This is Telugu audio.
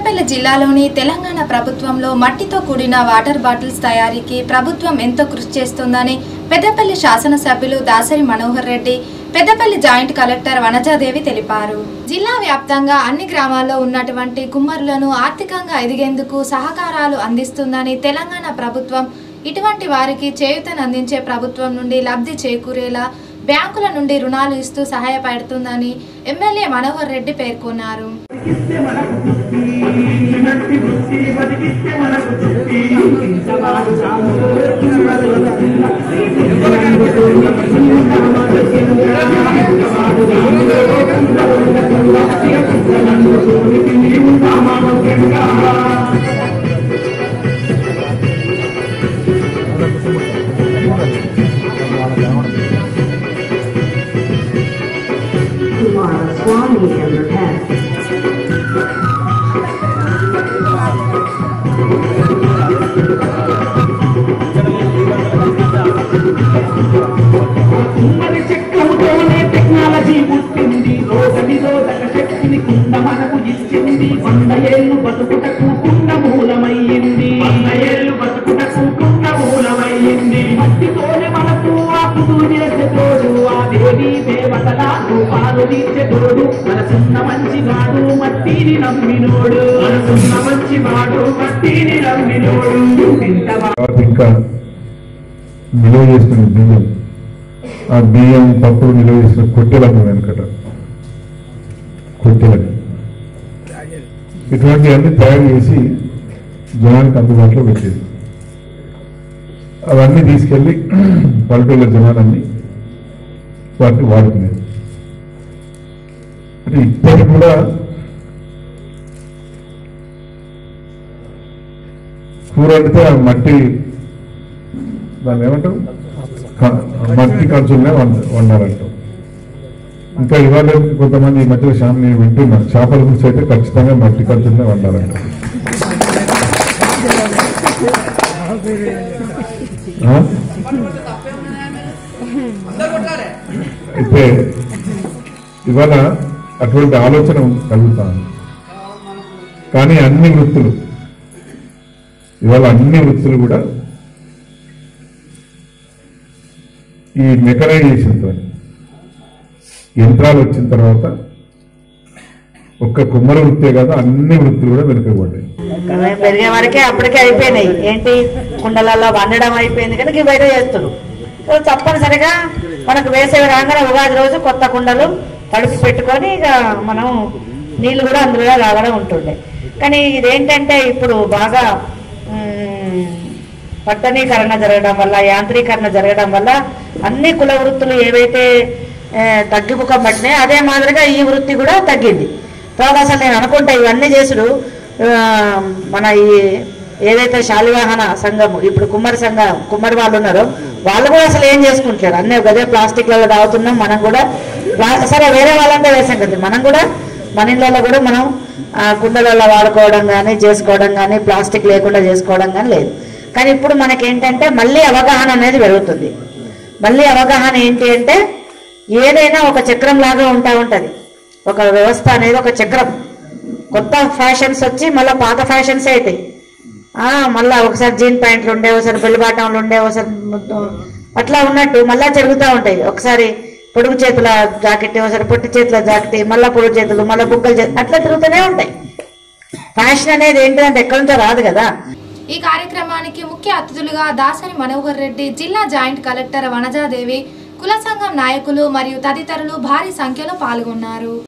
పెద్దపల్లి జిల్లాలోని తెలంగాణ ప్రభుత్వంలో మట్టితో కూడిన వాటర్ బాటిల్స్ తయారీకి ప్రభుత్వం ఎంతో కృషి చేస్తోందని పెద్దపల్లి శాసనసభ్యులు దాసరి మనోహర్ రెడ్డి పెద్దపల్లి జాయింట్ కలెక్టర్ వనజాదేవి తెలిపారు జిల్లా వ్యాప్తంగా అన్ని గ్రామాల్లో ఉన్నటువంటి కుమ్మరులను ఆర్థికంగా ఎదిగేందుకు సహకారాలు అందిస్తుందని తెలంగాణ ప్రభుత్వం ఇటువంటి వారికి చేయూతను అందించే ప్రభుత్వం నుండి లబ్ధి చేకూరేలా బ్యాంకుల నుండి రుణాలు ఇస్తూ సహాయపడుతుందని ఎమ్మెల్యే మనోహర్ రెడ్డి పేర్కొన్నారు Kumara Swami and her pets. ఉమ్మడి చక్రముతోనే టెక్నాలజీ పుట్టింది రోగ నిరోధక శక్తిని కుండ మనకు ఇచ్చింది వంద ఏళ్ళు బతుకుటకు కుండ మూలమయ్యింది వంద ఏళ్ళు బతుకుటకు కుండ మూలమయ్యింది మట్టితోనే మనకు ఆకుతూ చేసే తోడు ఆ దేవి దేవతల రూపాలు తీర్చే తోడు మనసున్న మంచివాడు మట్టిని నమ్మినోడు మనసున్న మంచివాడు మట్టిని నమ్మినోడు ఇంత తర్వాత ఇంకా నిల్వ చేసుకునే బియ్యం ఆ బియ్యం పప్పులు నిల్వ చేసిన కొట్టెలకు వెనకట కొట్టెలకు ఇటువంటివన్నీ తయారు చేసి జనానికి అందుబాటులో పెట్టేది అవన్నీ తీసుకెళ్ళి పల్లెటూళ్ళ జనాలన్నీ వాటిని వాడుకునేది అంటే ఇప్పటికి కూడా కూర వండితే ఆ మట్టి దాన్ని ఏమంటారు క- మట్టి కంచులనే వండ వండాలంటాం ఇంకా ఇవాళ కొంతమంది ఈ మధ్య శామ్ నేను వింటున్నాను చేపల పులుసు అయితే ఖచ్చితంగా మట్టి కంచులనే వండాలంట ఆ? అయితే ఇవాళ అటువంటి ఆలోచన కలుగుతాను కానీ అన్ని వృత్తులు ఇవాళ అన్ని వృత్తులు కూడా ఈ మెకనైజేషన్తో యంత్రాలు వచ్చిన తర్వాత ఒక్క కుమ్మర వృత్తే కాదు అన్ని వృత్తులు కూడా వెనుకబడ్డాయి మేము పెరిగే వరకే అప్పటికే అయిపోయినాయి ఏంటి కుండలలో వండడం అయిపోయింది కనుక బయట చేస్తున్నారు సో తప్పనిసరిగా మనకు వేసవి రాగానే ఉగాది రోజు కొత్త కుండలు తడిపి పెట్టుకొని ఇక మనం నీళ్లు కూడా అందులో రావడం ఉంటుండే కానీ ఇదేంటంటే ఇప్పుడు బాగా మ్, పట్టణీకరణ జరగడం వల్ల యాంత్రీకరణ జరగడం వల్ల అన్ని కుల వృత్తులు ఏవైతే ఆ, తగ్గిముఖం పట్టినాయి అదే మాదిరిగా ఈ వృత్తి కూడా తగ్గింది తర్వాత అసలు నేను అనుకుంటా ఇవన్నీ చేసుడు ఆ, మన ఈ ఏదైతే శాలివాహన సంఘం ఇప్పుడు కుమ్మరి సంఘం కుమ్మరి వాళ్ళు ఉన్నారో వాళ్ళు కూడా అసలు ఏం చేసుకుంటారు అన్నీ గదే ప్లాస్టిక్లలో తాగుతున్నాం మనం కూడా ప్లా- సరే వేరే వాళ్ళంటే వేసాం కదా మనం కూడా మన ఇళ్ళలో కూడా మనం ఆ, కుండలలో వాడుకోవడం కానీ చేసుకోవడం కానీ ప్లాస్టిక్ లేకుండా చేసుకోవడం కానీ లేదు కానీ ఇప్పుడు మనకేంటంటే మళ్ళీ అవగాహన అనేది పెరుగుతుంది మళ్ళీ అవగాహన ఏంటి అంటే ఏదైనా ఒక చక్రం లాగా ఉంటా ఉంటది ఒక వ్యవస్థ అనేది ఒక చక్రం కొత్త ఫ్యాషన్స్ వచ్చి మళ్ళీ పాత ఫ్యాషన్స్ అవుతాయి ఆ, మళ్ళా ఒకసారి జీన్ ప్యాంట్లు ఉండే ఒకసారి బెల్లి బాటంలు ఉండే ఒకసారి అట్లా ఉన్నట్టు మళ్ళా జరుగుతూ ఉంటాయి ఒకసారి పొడుగు చేతుల జాకెట్ ఒకసారి పొట్టి చేతుల జాకెట్ మళ్ళా పొడుగు చేతులు మళ్ళా బుగ్గల చేతులు అట్లా తిరుగుతూనే ఉంటాయి ఫ్యాషన్ అనేది ఏంటిదంటే ఎక్కడి నుంచో రాదు కదా ఈ కార్యక్రమానికి ముఖ్య అతిథులుగా దాసరి మనోహర్ రెడ్డి జిల్లా జాయింట్ కలెక్టర్ వనజాదేవి కుల సంఘం నాయకులు మరియు తదితరులు భారీ సంఖ్యలో పాల్గొన్నారు